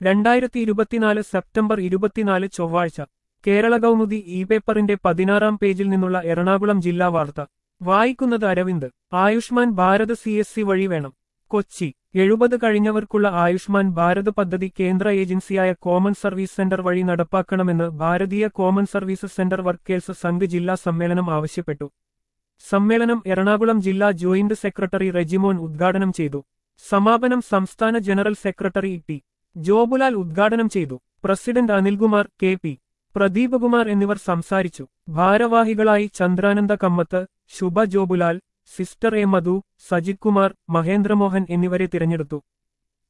രണ്ടായിരത്തി ഇരുപത്തിനാല് സെപ്റ്റംബർ ഇരുപത്തിനാല് ചൊവ്വാഴ്ച കേരള കൗമുദി ഇ പേപ്പറിന്റെ പതിനാറാം പേജിൽ നിന്നുള്ള എറണാകുളം ജില്ലാ വാർത്ത വായിക്കുന്നത് Aravind Ayushman Bharat C S C വഴി വേണം കൊച്ചി എഴുപത് കഴിഞ്ഞവർക്കുള്ള ആയുഷ്മാൻ ഭാരത് പദ്ധതി കേന്ദ്ര ഏജൻസിയായ കോമൺ സർവീസ് സെന്റർ വഴി നടപ്പാക്കണമെന്ന് Bharatiya common services centre workers Sangh ജില്ലാ സമ്മേളനം ആവശ്യപ്പെട്ടു സമ്മേളനം എറണാകുളം ജില്ലാ ജോയിന്റ് സെക്രട്ടറി റെജിമോൻ ഉദ്ഘാടനം ചെയ്തു സമാപനം സംസ്ഥാന ജനറൽ സെക്രട്ടറി ടി ജോബുലാൽ ഉദ്ഘാടനം ചെയ്തു president Anilkumar K P Pradeepakumar എന്നിവർ സംസാരിച്ചു ഭാരവാഹികളായി ചന്ദ്രാനന്ദ കമ്മത്ത് ശുഭ ജോബുലാൽ സിസ്റ്റർ എ മധു സജിത് കുമാർ മഹേന്ദ്രമോഹൻ എന്നിവരെ തിരഞ്ഞെടുത്തു